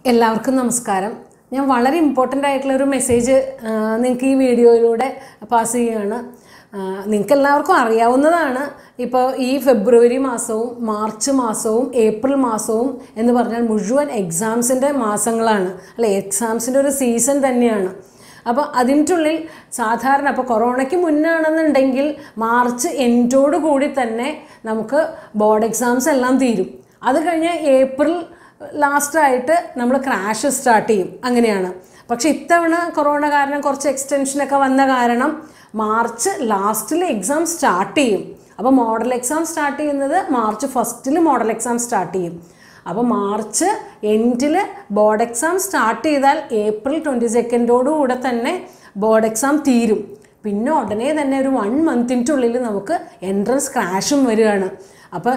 എല്ലാവർക്കും നമസ്കാരം ഞാൻ വളരെ ഇമ്പോർട്ടൻ്റ് ആയിട്ടുള്ള ഒരു മെസ്സേജ് നിങ്ങൾക്ക് ഈ വീഡിയോയിലൂടെ പാസ് ചെയ്യുകയാണ് നിങ്ങൾക്ക് എല്ലാവർക്കും അറിയാവുന്നതാണ് ഇപ്പോൾ ഈ ഫെബ്രുവരി മാസവും മാർച്ച് മാസവും ഏപ്രിൽ മാസവും എന്ന് പറഞ്ഞാൽ മുഴുവൻ എക്സാംസിൻ്റെ മാസങ്ങളാണ് അല്ലെ എക്സാംസിൻ്റെ ഒരു സീസൺ തന്നെയാണ് അപ്പോൾ അതിൻ്റെ ഉള്ളിൽ സാധാരണ അപ്പോൾ കൊറോണയ്ക്ക് മുന്നാണെന്നുണ്ടെങ്കിൽ മാർച്ച് എൻഡോട് കൂടി തന്നെ നമുക്ക് ബോർഡ് എക്സാംസ് എല്ലാം തീരും അത് കഴിഞ്ഞ് ഏപ്രിൽ ലാസ്റ്റായിട്ട് നമ്മൾ ക്രാഷ് സ്റ്റാർട്ട് ചെയ്യും അങ്ങനെയാണ് പക്ഷെ ഇത്തവണ കൊറോണ കാരണം കുറച്ച് എക്സ്റ്റൻഷനൊക്കെ വന്ന കാരണം മാർച്ച് ലാസ്റ്റിൽ എക്സാം സ്റ്റാർട്ട് ചെയ്യും അപ്പോൾ മോഡൽ എക്സാം സ്റ്റാർട്ട് ചെയ്യുന്നത് മാർച്ച് ഫസ്റ്റിൽ മോഡൽ എക്സാം സ്റ്റാർട്ട് ചെയ്യും അപ്പോൾ മാർച്ച് എൻഡിൽ ബോർഡ് എക്സാം സ്റ്റാർട്ട് ചെയ്താൽ ഏപ്രിൽ ട്വൻറ്റി സെക്കൻഡോടുകൂടെ തന്നെ ബോർഡ് എക്സാം തീരും പിന്നെ ഉടനെ തന്നെ ഒരു വൺ മന്തിൻ്റെ ഉള്ളിൽ നമുക്ക് എൻട്രൻസ് ക്രാഷും വരികയാണ് അപ്പോൾ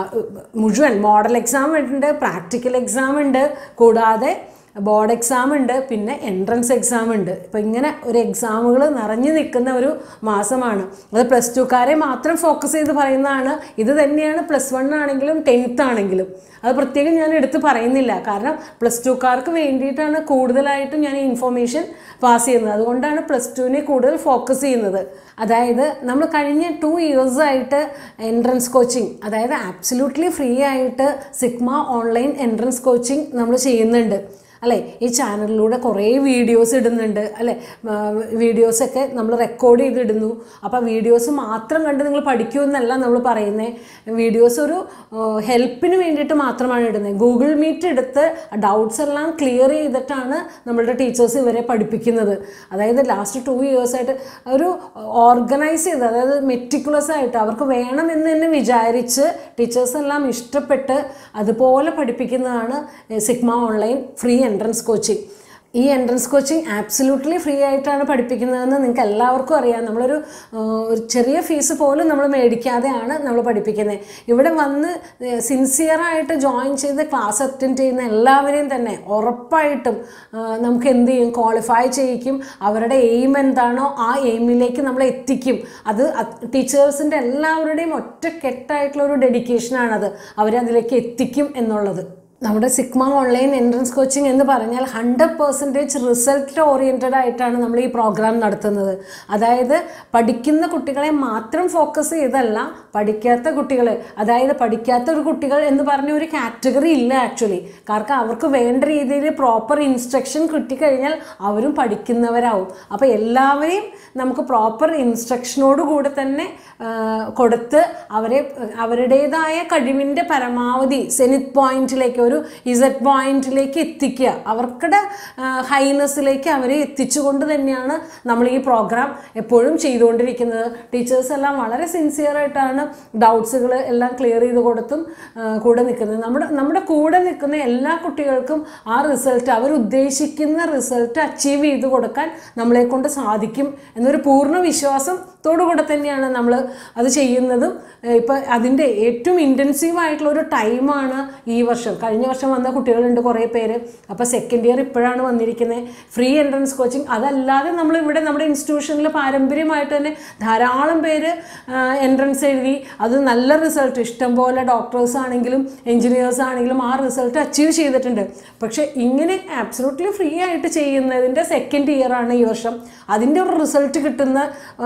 മുഴുവൻ മോഡൽ എക്സാം ഉണ്ട് പ്രാക്ടിക്കൽ എക്സാം ഉണ്ട് കൂടാതെ ബോർഡ് എക്സാം ഉണ്ട് പിന്നെ എൻട്രൻസ് എക്സാം ഉണ്ട് ഇപ്പം ഇങ്ങനെ ഒരു എക്സാമുകൾ നിറഞ്ഞു നിൽക്കുന്ന ഒരു മാസമാണ് അത് പ്ലസ് ടുക്കാരെ മാത്രം ഫോക്കസ് ചെയ്ത് പറയുന്നതാണ് ഇത് തന്നെയാണ് പ്ലസ് വൺ ആണെങ്കിലും ടെൻത്ത് ആണെങ്കിലും അത് പ്രത്യേകം ഞാൻ എടുത്ത് പറയുന്നില്ല കാരണം പ്ലസ് ടുക്കാർക്ക് വേണ്ടിയിട്ടാണ് കൂടുതലായിട്ടും ഞാൻ ഈ ഇൻഫർമേഷൻ പാസ് ചെയ്യുന്നത് അതുകൊണ്ടാണ് പ്ലസ് ടുവിനെ കൂടുതൽ ഫോക്കസ് ചെയ്യുന്നത് അതായത് നമ്മൾ കഴിഞ്ഞ ടു ഇയേഴ്സായിട്ട് എൻട്രൻസ് കോച്ചിങ് അതായത് ആബ്സല്യൂട്ട്ലി ഫ്രീ ആയിട്ട് സിഗ്മ ഓൺലൈൻ എൻട്രൻസ് കോച്ചിങ് നമ്മൾ ചെയ്യുന്നുണ്ട് അല്ലേ ഈ ചാനലിലൂടെ കുറേ വീഡിയോസ് ഇടുന്നുണ്ട് അല്ലേ വീഡിയോസൊക്കെ നമ്മൾ റെക്കോർഡ് ചെയ്തിടുന്നു അപ്പോൾ വീഡിയോസ് മാത്രം കണ്ട് നിങ്ങൾ പഠിക്കുമെന്നല്ല നമ്മൾ പറയുന്നത് വീഡിയോസ് ഒരു ഹെൽപ്പിന് വേണ്ടിയിട്ട് മാത്രമാണ് ഇടുന്നത് ഗൂഗിൾ മീറ്റ് എടുത്ത് ഡൗട്ട്സ് എല്ലാം ക്ലിയർ ചെയ്തിട്ടാണ് നമ്മളുടെ ടീച്ചേഴ്സ് ഇവരെ പഠിപ്പിക്കുന്നത് അതായത് ലാസ്റ്റ് ടു ഇയേഴ്സായിട്ട് ഒരു ഓർഗനൈസ് ചെയ്ത് അതായത് മെറ്റിക്കുലസ് ആയിട്ട് അവർക്ക് വേണമെന്ന് തന്നെ വിചാരിച്ച് ടീച്ചേഴ്സ് എല്ലാം ഇഷ്ടപ്പെട്ട് അതുപോലെ പഠിപ്പിക്കുന്നതാണ് Sigma online free entrance coaching ഈ എൻട്രൻസ് കോച്ചിങ് ആബ്സല്യൂട്ട്ലി ഫ്രീ ആയിട്ടാണ് പഠിപ്പിക്കുന്നതെന്ന് നിങ്ങൾക്ക് എല്ലാവർക്കും അറിയാം നമ്മളൊരു ഒരു ചെറിയ ഫീസ് പോലും നമ്മൾ മേടിക്കാതെയാണ് നമ്മൾ പഠിപ്പിക്കുന്നത് ഇവിടെ വന്ന് സിൻസിയറായിട്ട് ജോയിൻ ചെയ്ത് ക്ലാസ് അറ്റൻഡ് ചെയ്യുന്ന എല്ലാവരെയും തന്നെ ഉറപ്പായിട്ടും നമുക്ക് എന്ത് ചെയ്യും ക്വാളിഫൈ ചെയ്യിക്കും അവരുടെ എയിം എന്താണോ ആ എയിമിലേക്ക് നമ്മൾ എത്തിക്കും അത് ടീച്ചേഴ്സിൻ്റെ എല്ലാവരുടെയും ഒറ്റക്കെട്ടായിട്ടുള്ള ഒരു ഡെഡിക്കേഷനാണത് അവരെ അതിലേക്ക് എത്തിക്കും എന്നുള്ളത് നമ്മുടെ സിഗ്മ ഓൺലൈൻ എൻട്രൻസ് കോച്ചിങ് എന്ന് പറഞ്ഞാൽ ഹൺഡ്രഡ് പെർസെൻറ്റേജ് റിസൾട്ട് ഓറിയൻറ്റഡ് ആയിട്ടാണ് നമ്മൾ ഈ പ്രോഗ്രാം നടത്തുന്നത് അതായത് പഠിക്കുന്ന കുട്ടികളെ മാത്രം ഫോക്കസ് ചെയ്തല്ല പഠിക്കാത്ത കുട്ടികൾ അതായത് പഠിക്കാത്ത ഒരു കുട്ടികൾ എന്ന് പറഞ്ഞ ഒരു കാറ്റഗറി ഇല്ല ആക്ച്വലി കാരണം അവർക്ക് വേണ്ട രീതിയിൽ പ്രോപ്പർ ഇൻസ്ട്രക്ഷൻ കിട്ടിക്കഴിഞ്ഞാൽ അവരും പഠിക്കുന്നവരാവും അപ്പോൾ എല്ലാവരെയും നമുക്ക് പ്രോപ്പർ ഇൻസ്ട്രക്ഷനോട് കൂടെ തന്നെ കൊടുത്ത് അവരെ അവരുടേതായ കഴിവിൻ്റെ പരമാവധി സെനിത് പോയിന്റിലേക്ക് ഒരു ഇസഡ് പോയിന്റിലേക്ക് എത്തിക്കുക അവർക്കുടെ ഹൈനെസ്സിലേക്ക് അവരെ എത്തിച്ചുകൊണ്ട് തന്നെയാണ് നമ്മൾ ഈ പ്രോഗ്രാം എപ്പോഴും ചെയ്തുകൊണ്ടിരിക്കുന്നത് ടീച്ചേഴ്സ് എല്ലാം വളരെ സിൻസിയറായിട്ടാണ് ഡൗട്ട്സുകൾ എല്ലാം ക്ലിയർ ചെയ്ത് കൊടുത്തും കൂടെ നിൽക്കുന്നത് നമ്മുടെ നമ്മുടെ കൂടെ നിൽക്കുന്ന എല്ലാ കുട്ടികൾക്കും ആ റിസൾട്ട് അവർ ഉദ്ദേശിക്കുന്ന റിസൾട്ട് അച്ചീവ് ചെയ്ത് കൊടുക്കാൻ നമ്മളെ കൊണ്ട് സാധിക്കും എന്നൊരു പൂർണ്ണ വിശ്വാസത്തോടു കൂടെ തന്നെയാണ് നമ്മൾ അത് ചെയ്യുന്നതും ഇപ്പം അതിൻ്റെ ഏറ്റവും ഇൻറ്റൻസീവ് ആയിട്ടുള്ള ഒരു ടൈമാണ് ഈ വർഷം കഴിഞ്ഞ വർഷം വന്ന കുട്ടികളുണ്ട് കുറേ പേര് അപ്പോൾ സെക്കൻഡ് ഇയർ ഇപ്പോഴാണ് വന്നിരിക്കുന്നത് ഫ്രീ എൻട്രൻസ് കോച്ചിങ് അതല്ലാതെ നമ്മൾ ഇവിടെ നമ്മുടെ ഇൻസ്റ്റിറ്റ്യൂഷനിൽ പാരമ്പര്യമായിട്ട് തന്നെ ധാരാളം പേര് എൻട്രൻസ് എഴുതി അത് നല്ല റിസൾട്ട് ഇഷ്ടംപോലെ ഡോക്ടേഴ്സ് ആണെങ്കിലും എൻജിനീയേഴ്സ് ആണെങ്കിലും ആ റിസൾട്ട് അച്ചീവ് ചെയ്തിട്ടുണ്ട് പക്ഷേ ഇങ്ങനെ ആബ്സലൂട്ട്ലി ഫ്രീ ആയിട്ട് ചെയ്യുന്നതിൻ്റെ സെക്കൻഡ് ഇയർ ആണ് ഈ വർഷം അതിൻ്റെ ഒരു റിസൾട്ട് കിട്ടുന്ന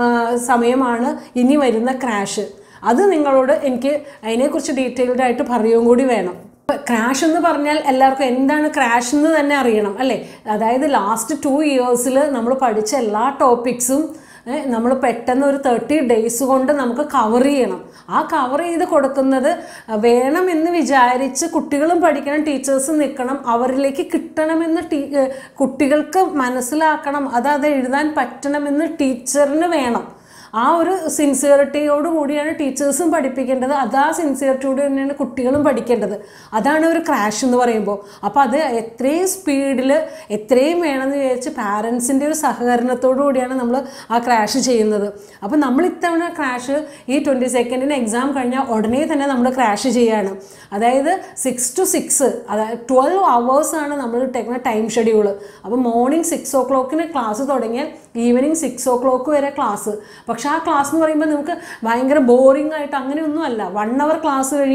സമയമാണ് ഇനി വരുന്ന ക്രാഷ് അത് നിങ്ങളോട് എനിക്ക് അതിനെക്കുറിച്ച് ഡീറ്റെയിൽഡ് ആയിട്ട് പറയുകയും കൂടി വേണം ക്രാഷ് എന്ന് പറഞ്ഞാൽ എല്ലാവർക്കും എന്താണ് ക്രാഷ് എന്ന് തന്നെ അറിയണം അല്ലേ അതായത് ലാസ്റ്റ് ടു ഇയേഴ്സിൽ നമ്മൾ പഠിച്ച എല്ലാ ടോപ്പിക്സും നമ്മൾ പെട്ടെന്ന് ഒരു തേർട്ടി ഡേയ്സ് കൊണ്ട് നമുക്ക് കവർ ചെയ്യണം ആ കവർ ചെയ്ത് കൊടുക്കുന്നത് വേണമെന്ന് വിചാരിച്ച് കുട്ടികളും പഠിക്കണം ടീച്ചേഴ്സും നിൽക്കണം അവരിലേക്ക് കിട്ടണമെന്ന് ടീ കുട്ടികൾക്ക് മനസ്സിലാക്കണം അത് അത് എഴുതാൻ പറ്റണമെന്ന് ടീച്ചറിന് വേണം ആ ഒരു സിൻസിയറിറ്റിയോട് കൂടിയാണ് ടീച്ചേഴ്സും പഠിപ്പിക്കേണ്ടത് അത് ആ സിൻസിയറിറ്റിയോട് തന്നെയാണ് കുട്ടികളും പഠിക്കേണ്ടത് അതാണ് ഒരു ക്രാഷ് എന്ന് പറയുമ്പോൾ അപ്പോൾ അത് എത്രയും സ്പീഡിൽ എത്രയും വേണമെന്ന് വിചാരിച്ച് പാരൻസിൻ്റെ ഒരു സഹകരണത്തോടു കൂടിയാണ് നമ്മൾ ആ ക്രാഷ് ചെയ്യുന്നത് അപ്പോൾ നമ്മൾ ഇത്തവണ ക്രാഷ് ഈ ട്വൻറ്റി സെക്കൻഡിന് എക്സാം കഴിഞ്ഞാൽ ഉടനെ തന്നെ നമ്മൾ ക്രാഷ് ചെയ്യാണ് അതായത് സിക്സ് ടു സിക്സ് അതായത് ട്വൽവ് അവേഴ്സാണ് നമ്മൾ ഇട്ടേക്കുന്ന ടൈം ഷെഡ്യൂൾ അപ്പോൾ മോർണിംഗ് സിക്സ് ഓ ക്ലോക്കിന് ക്ലാസ് തുടങ്ങിയാൽ ഈവനിങ് സിക്സ് ഓ ക്ലോക്ക് വരെ ക്ലാസ് പക്ഷേ ആ ക്ലാസ് എന്ന് പറയുമ്പോൾ നമുക്ക് ഭയങ്കര ബോറിംഗ് ആയിട്ട് അങ്ങനെയൊന്നും അല്ല വൺ അവർ ക്ലാസ് കഴിയും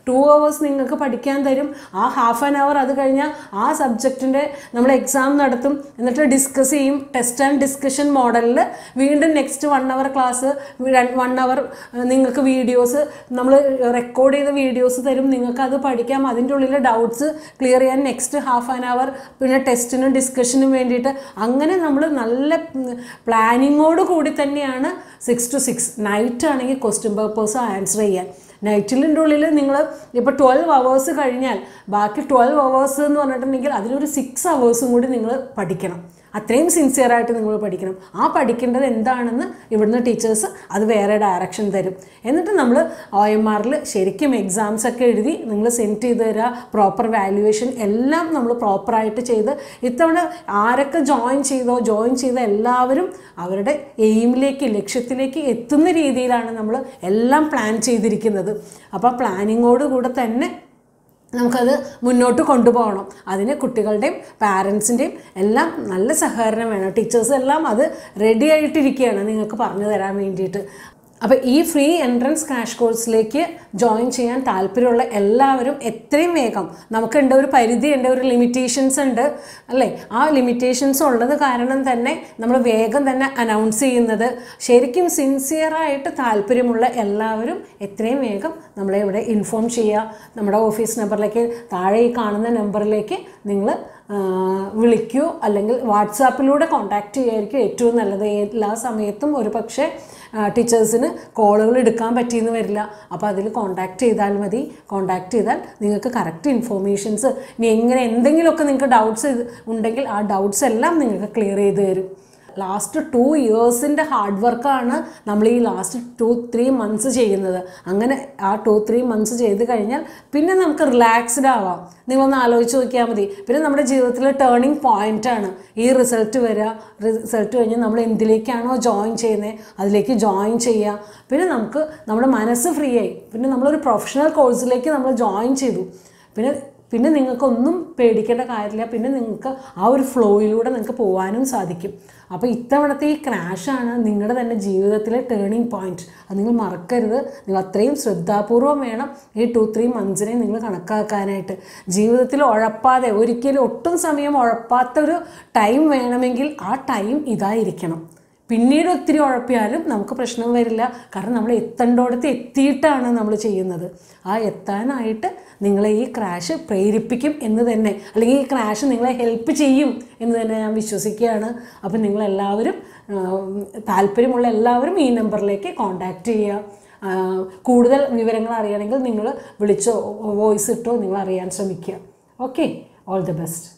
ടു അവേഴ്സ് നിങ്ങൾക്ക് പഠിക്കാൻ തരും ആ ഹാഫ് ആൻ അവർ അത് കഴിഞ്ഞാൽ ആ സബ്ജക്റ്റിൻ്റെ നമ്മൾ എക്സാം നടത്തും എന്നിട്ട് ഡിസ്കസ് ചെയ്യും ടെസ്റ്റ് ആൻഡ് ഡിസ്കഷൻ മോഡലിൽ വീണ്ടും next one hour class one hour നിങ്ങൾക്ക് വീഡിയോസ് നമ്മൾ റെക്കോർഡ് ചെയ്ത വീഡിയോസ് തരും നിങ്ങൾക്ക് അത് പഠിക്കാം അതിൻ്റെ ഉള്ളിൽ ഡൗട്ട്സ് ക്ലിയർ ചെയ്യാൻ നെക്സ്റ്റ് ഹാഫ് ആൻ അവർ പിന്നെ ടെസ്റ്റിനും ഡിസ്കഷനും വേണ്ടിയിട്ട് അങ്ങനെ നമ്മൾ നല്ല പ്ലാനിങ്ങോട് കൂടി തന്നെയാണ് സിക്സ് ടു സിക്സ് നൈറ്റ് ആണെങ്കിൽ ക്വസ്റ്റ്യൻ പേപ്പേഴ്സ് ആൻസർ ചെയ്യാൻ നൈറ്റിലിൻ്റെ ഉള്ളിൽ നിങ്ങൾ ഇപ്പോൾ ട്വൽവ് അവേഴ്സ് കഴിഞ്ഞാൽ ബാക്കി ട്വൽവ് അവേഴ്സ് എന്ന് പറഞ്ഞിട്ടുണ്ടെങ്കിൽ അതിലൊരു സിക്സ് അവേഴ്സും കൂടി നിങ്ങൾ പഠിക്കണം അത്രയും സിൻസിയറായിട്ട് നിങ്ങൾ പഠിക്കണം ആ പഠിക്കേണ്ടത് എന്താണെന്ന് ഇവിടുന്ന് ടീച്ചേഴ്സ് അത് വേറെ ഡയറക്ഷൻ തരും എന്നിട്ട് നമ്മൾ ഒ എം ആറിൽ ശരിക്കും എക്സാംസ് ഒക്കെ എഴുതി നിങ്ങൾ സെൻറ്റ് ചെയ്ത് തരിക പ്രോപ്പർ വാല്യുവേഷൻ എല്ലാം നമ്മൾ പ്രോപ്പറായിട്ട് ചെയ്ത് ഇത്തവണ ആരൊക്കെ ജോയിൻ ചെയ്തോ ജോയിൻ ചെയ്ത എല്ലാവരും അവരുടെ എയിമിലേക്ക് ലക്ഷ്യത്തിലേക്ക് എത്തുന്ന രീതിയിലാണ് നമ്മൾ എല്ലാം പ്ലാൻ ചെയ്തിരിക്കുന്നത് അപ്പോൾ പ്ലാനിങ്ങോട് കൂടെ തന്നെ നമുക്കത് മുന്നോട്ട് കൊണ്ടുപോകണം അതിന് കുട്ടികളുടെയും പാരൻസിൻ്റെയും എല്ലാം നല്ല സഹകരണം വേണം ടീച്ചേഴ്സ് എല്ലാം അത് റെഡി ആയിട്ടിരിക്കുകയാണ് നിങ്ങൾക്ക് പറഞ്ഞു തരാൻ വേണ്ടിയിട്ട് അപ്പോൾ ഈ ഫ്രീ എൻട്രൻസ് ക്രാഷ് കോഴ്സിലേക്ക് ജോയിൻ ചെയ്യാൻ താല്പര്യമുള്ള എല്ലാവരും എത്രയും വേഗം നമുക്കുണ്ട് ഒരു പരിധിയുണ്ട് ഒരു ലിമിറ്റേഷൻസ് ഉണ്ട് അല്ലേ ആ ലിമിറ്റേഷൻസ് ഉള്ളത് കാരണം തന്നെ നമ്മൾ വേഗം തന്നെ അനൗൺസ് ചെയ്യുന്നത് ശരിക്കും സിൻസിയറായിട്ട് താല്പര്യമുള്ള എല്ലാവരും എത്രയും വേഗം നമ്മളെ ഇവിടെ ഇൻഫോം ചെയ്യുക നമ്മുടെ ഓഫീസ് നമ്പറിലേക്ക് താഴെ ഈ കാണുന്ന നമ്പറിലേക്ക് നിങ്ങൾ വിളിക്കൂ അല്ലെങ്കിൽ വാട്സാപ്പിലൂടെ കോൺടാക്റ്റ് ചെയ്യുമായിരിക്കും ഏറ്റവും നല്ലത് എല്ലാ സമയത്തും ഒരു പക്ഷേ ടീച്ചേഴ്സിന് കോളുകൾ എടുക്കാൻ പറ്റിയെന്ന് വരില്ല അപ്പോൾ അതിൽ കോൺടാക്റ്റ് ചെയ്താൽ മതി കോൺടാക്റ്റ് ചെയ്താൽ നിങ്ങൾക്ക് കറക്റ്റ് ഇൻഫോർമേഷൻസ് ഇനി എങ്ങനെ എന്തെങ്കിലുമൊക്കെ നിങ്ങൾക്ക് ഡൗട്ട്സ് ഉണ്ടെങ്കിൽ ആ ഡൗട്ട്സ് എല്ലാം നിങ്ങൾക്ക് ക്ലിയർ ചെയ്ത് തരും ലാസ്റ്റ് ടു ഇയേഴ്സിൻ്റെ ഹാർഡ് വർക്കാണ് നമ്മൾ ഈ ലാസ്റ്റ് ടു ത്രീ മന്ത്സ് ചെയ്യുന്നത് അങ്ങനെ ആ ടു ത്രീ മന്ത്സ് ചെയ്ത് കഴിഞ്ഞാൽ പിന്നെ നമുക്ക് റിലാക്സ്ഡ് ആവാം നിങ്ങളൊന്ന് ആലോചിച്ച് നോക്കിയാൽ മതി പിന്നെ നമ്മുടെ ജീവിതത്തിൽ ടേണിംഗ് പോയിൻ്റാണ് ഈ റിസൾട്ട് വരിക റിസൾട്ട് കഴിഞ്ഞ് നമ്മൾ എന്തിലേക്കാണോ ജോയിൻ ചെയ്യുന്നത് അതിലേക്ക് ജോയിൻ ചെയ്യുക പിന്നെ നമുക്ക് നമ്മുടെ മനസ്സ് ഫ്രീ ആയി പിന്നെ നമ്മളൊരു പ്രൊഫഷണൽ കോഴ്സിലേക്ക് നമ്മൾ ജോയിൻ ചെയ്തു പിന്നെ പിന്നെ നിങ്ങൾക്കൊന്നും പേടിക്കേണ്ട കാര്യമില്ല പിന്നെ നിങ്ങൾക്ക് ആ ഒരു ഫ്ലോയിലൂടെ നിങ്ങൾക്ക് പോകാനും സാധിക്കും അപ്പോൾ ഇത്തവണത്തെ ഈ ക്രാഷാണ് നിങ്ങളുടെ തന്നെ ജീവിതത്തിലെ ടേണിംഗ് പോയിന്റ് അത് നിങ്ങൾ മറക്കരുത് നിങ്ങൾ അത്രയും ശ്രദ്ധാപൂർവം വേണം ഈ ടു ത്രീ മന്ത്സിനെ നിങ്ങൾ കണക്കാക്കാനായിട്ട് ജീവിതത്തിൽ ഉഴപ്പാതെ ഒരിക്കലും ഒട്ടും സമയം ഉഴപ്പാത്തൊരു ടൈം വേണമെങ്കിൽ ആ ടൈം ഇതായിരിക്കണം പിന്നീട് ഒത്തിരി ഉഴപ്പിയാലും നമുക്ക് പ്രശ്നം വരില്ല കാരണം നമ്മൾ എത്തേണ്ടോടത്ത് എത്തിയിട്ടാണ് നമ്മൾ ചെയ്യുന്നത് ആ എത്താനായിട്ട് നിങ്ങളെ ഈ ക്രാഷ് പ്രേരിപ്പിക്കും എന്ന് തന്നെ അല്ലെങ്കിൽ ഈ ക്രാഷ് നിങ്ങളെ ഹെൽപ്പ് ചെയ്യും എന്ന് തന്നെ ഞാൻ വിശ്വസിക്കുകയാണ് അപ്പം നിങ്ങളെല്ലാവരും താല്പര്യമുള്ള എല്ലാവരും ഈ നമ്പറിലേക്ക് കോൺടാക്റ്റ് ചെയ്യുക കൂടുതൽ വിവരങ്ങൾ അറിയണമെങ്കിൽ നിങ്ങൾ വിളിച്ചോ വോയിസ് ഇട്ടോ നിങ്ങൾ അറിയാൻ ശ്രമിക്കുക ഓക്കെ ഓൾ ദി ബെസ്റ്റ്